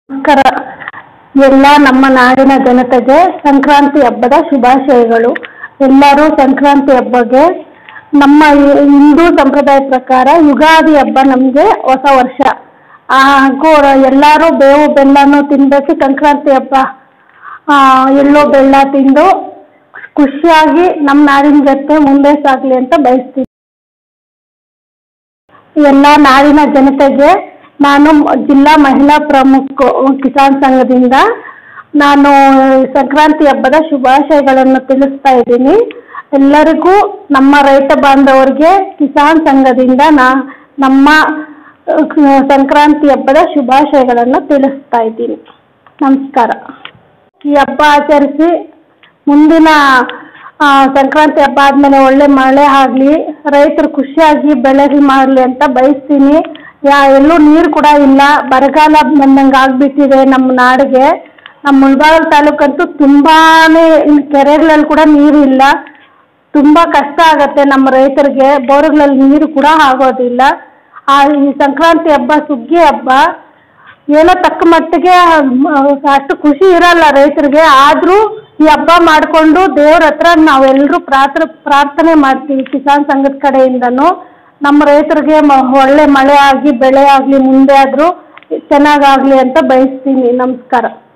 ನಮಸ್ಕಾರ ಎಲ್ಲ ನಮ್ಮ ನಾಡಿನ ಜನತೆಗೆ ಸಂಕ್ರಾಂತಿ ಹಬ್ಬದ ಶುಭಾಶಯಗಳು ಎಲ್ಲರೂ ಸಂಕ್ರಾಂತಿ ಹಬ್ಬಗೆ ನಮ್ಮ ಹಿ- ಹಿಂದೂ ಸಂಪ್ರದಾಯ ಪ್ರಕಾರ ಯುಗಾದಿ ಹಬ್ಬ ನಮಗೆ ಹೊಸ ವರ್ಷ ಹಾಗೂ ಎಲ್ಲರೂ ಬೇವು ಬೆಲ್ಲನೂ ತಿನ್ನಬೇಕು ಸಂಕ್ರಾಂತಿ ಹಬ್ಬ ಆ, ಎಳ್ಳು ಬೆಲ್ಲ ತಿಂದು ಖುಷಿಯಾಗಿ ನಮ್ಮ ನಾಡಿನ ಜೊತೆ ಮುಂದೆ ಸಾಗಲಿ ಅಂತ ಬಯಸ್ತೀನಿ ಎಲ್ಲ ನಾಡಿನ ಜನತೆಗೆ ನಾನು ಮ- ಜಿಲ್ಲಾ ಮಹಿಳಾ ಪ್ರಮುಖ ಕಿಸಾನ್ ಸಂಘದಿಂದ ನಾನು ಸಂಕ್ರಾಂತಿ ಹಬ್ಬದ ಶುಭಾಶಯಗಳನ್ನು ತಿಳಿಸ್ತಾ ಇದ್ದೀನಿ ಎಲ್ಲರಿಗೂ ನಮ್ಮ ರೈತ ಬಾಂಧವರಿಗೆ ಕಿಸಾನ್ ಸಂಘದಿಂದ ನಾ ನಮ್ಮ ಅಹ್, ಸಂಕ್ರಾಂತಿ ಹಬ್ಬದ ಶುಭಾಶಯಗಳನ್ನು ತಿಳಿಸ್ತಾ ಇದ್ದೀನಿ ನಮಸ್ಕಾರ ಈ ಹಬ್ಬ ಆಚರಿಸಿ ಮುಂದಿನ ಆ, ಸಂಕ್ರಾಂತಿ ಹಬ್ಬ ಆದಮೇಲೆ ಒಳ್ಳೆ ಮಳೆ ಆಗಲಿ ರೈತರು ಖುಷಿಯಾಗಿ ಬೆಳೆಗಳು ಮಾಡಲಿ ಅಂತ ಬಯಸ್ತೀನಿ ಯಾ ಎಲ್ಲೂ ನೀರು ಕೂಡ ಇಲ್ಲ ಬರಗಾಲ ಬಂದಂಗೆ ಆಗಿಬಿಟ್ಟಿದೆ ನಮ್ಮ ನಾಡಿಗೆ ನಮ್ಮ ಮುಳಬಾಗಿಲು ತಾಲೂಕಂತೂ ತುಂಬಾ ಕೆರೆಗಳಲ್ಲಿ ಕೂಡ ನೀರು ಇಲ್ಲ ತುಂಬ ಕಷ್ಟ ಆಗುತ್ತೆ ನಮ್ಮ ರೈತರಿಗೆ ಬೋರ್ಗಳಲ್ಲಿ ನೀರು ಕೂಡ ಆಗೋದಿಲ್ಲ ಆ ಈ ಸಂಕ್ರಾಂತಿ ಹಬ್ಬ ಸುಗ್ಗಿ ಹಬ್ಬ ಏನೋ ತಕ್ಕ ಮಟ್ಟಿಗೆ ಮ, ಅಷ್ಟು ಖುಷಿ ಇರಲ್ಲ ರೈತರಿಗೆ ಆದರೂ ಈ ಹಬ್ಬ ಮಾಡಿಕೊಂಡು ದೇವ್ರ ಹತ್ರ ನಾವೆಲ್ಲರೂ ಪ್ರಾರ್ಥ ಪ್ರಾರ್ಥನೆ ಮಾಡ್ತೀವಿ ಕಿಸಾನ್ ಸಂಘದ ಕಡೆಯಿಂದನೂ ನಮ್ಮ ರೈತರಿಗೆ ಮ ಒಳ್ಳೆ ಮಳೆ ಆಗಿ ಬೆಳೆ ಆಗಲಿ ಮುಂದೆ ಆದರೂ ಚೆನ್ನಾಗಾಗಲಿ ಅಂತ ಬಯಸ್ತೀನಿ ನಮಸ್ಕಾರ